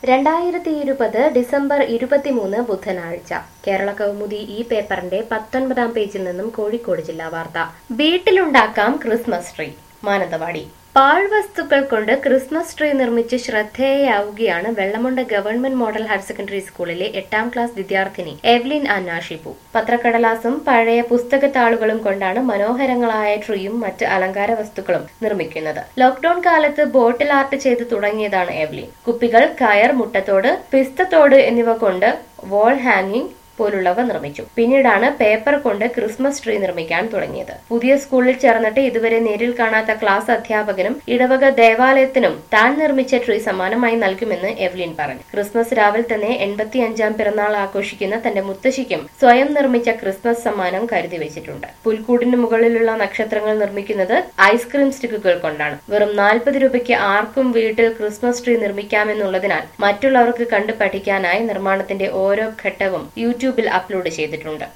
രണ്ടായിരത്തി ഇരുപത് ഡിസംബർ ഇരുപത്തിമൂന്ന് ബുധനാഴ്ച കേരള കൗമുദി ഈ പേപ്പറിന്റെ പത്തൊൻപതാം പേജിൽ നിന്നും കോഴിക്കോട് ജില്ലാ വാർത്ത വീട്ടിലുണ്ടാക്കാം ക്രിസ്മസ് ട്രീ മാനന്തവാടി പാഴ്വസ്തുക്കൾ കൊണ്ട് ക്രിസ്മസ് ട്രീ നിർമ്മിച്ച് ശ്രദ്ധേയയാവുകയാണ് Vellamunda government model higher secondary സ്കൂളിലെ എട്ടാം ക്ലാസ് വിദ്യാർത്ഥിനി എവ്ലിൻ അന്ന ഷിബു പത്രക്കടലാസും പഴയ പുസ്തകത്താളുകളും കൊണ്ടാണ് മനോഹരങ്ങളായ ട്രീയും മറ്റ് അലങ്കാര വസ്തുക്കളും നിർമ്മിക്കുന്നത് ലോക്ഡൌൺ കാലത്ത് ബോട്ടിൽ ആർട്ട് ചെയ്ത് തുടങ്ങിയതാണ് എവ്ലിൻ കുപ്പികൾ കയർ മുട്ടത്തോട് പിസ്തത്തോട് എന്നിവ കൊണ്ട് വാൾ ഹാങ്ങിങ് പോലുള്ളവ നിർമ്മിച്ചു പിന്നീടാണ് പേപ്പർ കൊണ്ട് ക്രിസ്മസ് ട്രീ നിർമ്മിക്കാൻ തുടങ്ങിയത് പുതിയ സ്കൂളിൽ ചേർന്നിട്ട് ഇതുവരെ നേരിൽ കാണാത്ത ക്ലാസ് അധ്യാപകനും ഇടവക ദേവാലയത്തിനും താൻ നിർമ്മിച്ച ട്രീ സമ്മാനമായി നൽകുമെന്ന് എവ്ലിൻ പറഞ്ഞു ക്രിസ്മസ് രാവിൽ തന്നെ എൺപത്തി അഞ്ചാം പിറന്നാൾ ആഘോഷിക്കുന്ന തന്റെ മുത്തശ്ശിക്കും സ്വയം നിർമ്മിച്ച ക്രിസ്മസ് സമ്മാനം കരുതി വെച്ചിട്ടുണ്ട് പുൽക്കൂടിന് മുകളിലുള്ള നക്ഷത്രങ്ങൾ നിർമ്മിക്കുന്നത് ഐസ്ക്രീം സ്റ്റിക്കുകൾ കൊണ്ടാണ് വെറും നാൽപ്പത് രൂപയ്ക്ക് ആർക്കും വീട്ടിൽ ക്രിസ്മസ് ട്രീ നിർമ്മിക്കാമെന്നുള്ളതിനാൽ മറ്റുള്ളവർക്ക് കണ്ടു പഠിക്കാനായി നിർമ്മാണത്തിന്റെ ഓരോ ഘട്ടവും യൂട്യൂബിൽ അപ്ലോഡ് ചെയ്തിട്ടുണ്ട്